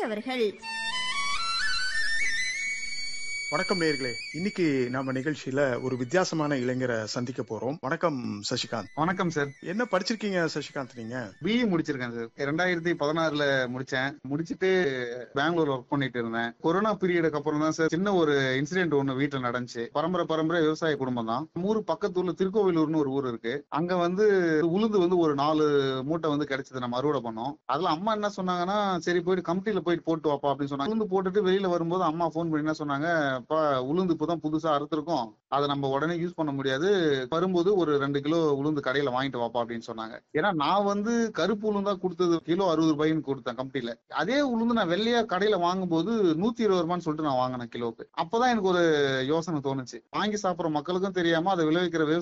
அவர்கள் வணக்கம் நேர்களே இன்னைக்கு நம்ம நிகழ்ச்சியில ஒரு வித்தியாசமான இளைஞரை சந்திக்க போறோம் வணக்கம் சசிகாந்த் வணக்கம் சார் என்ன படிச்சிருக்கீங்க சசிகாந்த் நீங்க பிஇ முடிச்சிருக்கேன் சார் ரெண்டாயிரத்தி பதினாறுல முடிச்சேன் முடிச்சிட்டு பெங்களூர்ல ஒர்க் பண்ணிட்டு இருந்தேன் கொரோனா பீரியடுக்கு அப்புறம் தான் சார் சின்ன ஒரு இன்சிடென்ட் ஒண்ணு வீட்டுல நடந்துச்சு பரம்பரை பரம்பரை விவசாய குடும்பம் தான் ஊர் பக்கத்தூர்ல திருக்கோவிலூர்னு ஒரு ஊர் இருக்கு அங்க வந்து உளுந்து வந்து ஒரு நாலு மூட்டை வந்து கிடைச்சது நம்ம அறுவடை பண்ணோம் அதுல அம்மா என்ன சொன்னாங்கன்னா சரி போயிட்டு கமிட்டில போயிட்டு போட்டு வாப்பா அப்படின்னு சொன்னாங்க உளுந்து போட்டுட்டு வெளியில வரும்போது அம்மா ஃபோன் பண்ணி என்ன சொன்னாங்க அப்பா உளுந்து இப்பதான் புதுசா அறுத்திருக்கோம் அதை நம்ம உடனே யூஸ் பண்ண முடியாது வரும்போது ஒரு ரெண்டு கிலோ உளுந்து கடையில வாங்கிட்டு வாப்பா அப்படின்னு சொன்னாங்க ஏன்னா நான் வந்து கருப்பு உளுந்தா கொடுத்தது கிலோ அறுபது ரூபாய்ன்னு கொடுத்தேன் கம்பெனில அதே உளுந்து நான் வெள்ளையா கடையில வாங்கும்போது நூத்தி இருபது ரூபான்னு சொல்லிட்டு நான் வாங்கினேன் கிலோக்கு அப்பதான் எனக்கு ஒரு யோசனை தோணுச்சு வாங்கி சாப்பிடுற மக்களுக்கும் தெரியாம அதை விளைவிக்கிற விவசாய